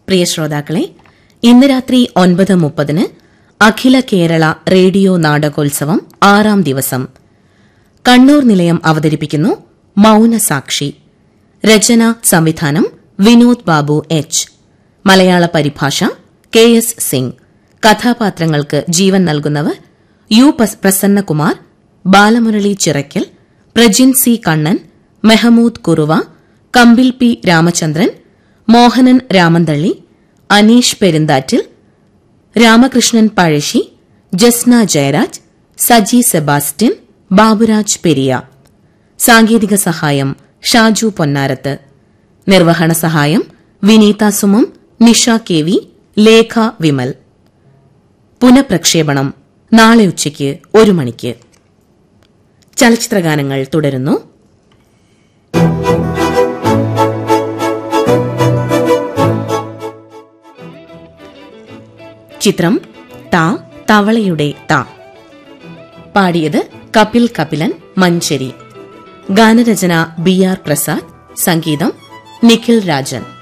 പ്രിയ ശ്രോതാക്കളെ ഇന്ന് രാത്രി ഒൻപത് മുപ്പതിന് അഖില കേരള റേഡിയോ നാടകോത്സവം ആറാം ദിവസം കണ്ണൂർ നിലയം അവതരിപ്പിക്കുന്നു മൌനസാക്ഷി രചന സംവിധാനം വിനോദ് ബാബു എച്ച് മലയാള പരിഭാഷ കെ എസ് സിംഗ് കഥാപാത്രങ്ങൾക്ക് ജീവൻ നൽകുന്നവർ യു പസ്- Prasannakumar Balamurali Chirakkal Prajin C Kannan Mehmood Kuruva Kambil P Ramachandran Mohanan Ramanthali Aneesh Perunthattil Ramakrishnan Pazhassi Jasna Jayaraj Saji Sebastian Baburaj Periya സാങ്കേതിക സഹായം ഷാജു പൊന്നാരത്ത് നിർവഹണ സഹായം വിനീത സുമം നിഷ കെ വി ലേഖ വിമൽ പുനഃപ്രക്ഷേപണം നാളെ ഉച്ചയ്ക്ക് ഒരു മണിക്ക് ചലച്ചിത്രഗാനങ്ങൾ തുടരുന്നു ചിത്രം താ തവളയുടെ താ പാടിയത് കപിൽ കപിലൻ മഞ്ചേരി ഗാനരചന ബി ആർ പ്രസാദ് സംഗീതം നിഖിൽ രാജൻ